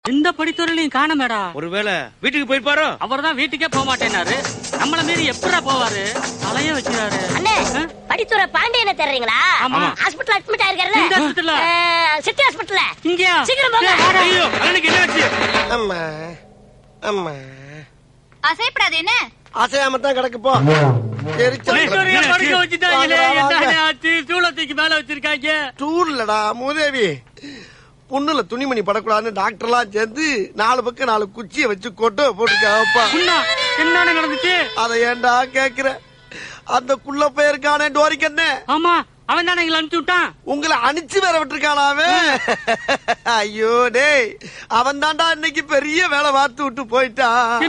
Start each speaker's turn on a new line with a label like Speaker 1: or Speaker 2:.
Speaker 1: இந்த படித்துறையிலையும் காணமேடா
Speaker 2: ஒருவேளை வீட்டுக்கு போயிருப்பாரோ
Speaker 1: அவர் தான் வீட்டுக்கே போக மாட்டேனாரு நம்மள மீறி எப்படா போவாரு தலைய வச்சுறாரு
Speaker 3: அண்ணே
Speaker 1: ஆ?
Speaker 3: படித்துறை பாண்டியனை தெரியுங்களா
Speaker 1: ஆமா.
Speaker 3: ஹாஸ்பிடல் அட்மிட் ஆயிருக்காரு
Speaker 1: எந்த hospital-ல?
Speaker 3: சிட்டி ஹாஸ்பிடல்ல
Speaker 1: இங்கயா
Speaker 3: சீக்கிரம் போங்க.
Speaker 1: ஏய், வாடா.
Speaker 2: ஐயோ அண்ணனுக்கு என்னாச்சு
Speaker 4: அம்மா அம்மா
Speaker 5: அசைப்படாது என்ன
Speaker 4: அசையாம தான் கிடக்கு போ எரிச்சல்
Speaker 1: படித்துறையை படுக்க வச்சுட்டாங்களே
Speaker 4: வாங்க, வாங்க.
Speaker 1: என்ன ஆச்சு சூளத்துக்கு மேல வச்சிருக்காங்க
Speaker 4: டூர்லடா மூதேவி புண்ணுல துணிமணி படக்கூடாதுன்னு டாக்டர்லாம் சேர்ந்து நாலு பக்கம் நாலு குச்சியை வச்சு கொட்டு போட்டுருக்காப்பா
Speaker 1: உண்ணா, என்னன்னு நடந்துச்சு
Speaker 4: அதை ஏன்டா கேக்குற அந்த குள்ள போயிருக்கானே டோரிக்கண்ணே
Speaker 1: ஆமா அவன் தானே எங்களை அனுப்பிச்சு விட்டான்
Speaker 4: உங்களை அனுப்பிச்சு வேற விட்டுருக்கானா அவன் ஐயோ டேய் அவன் தான்டா இன்னைக்கு பெரிய வேலை பார்த்து விட்டு போயிட்டான்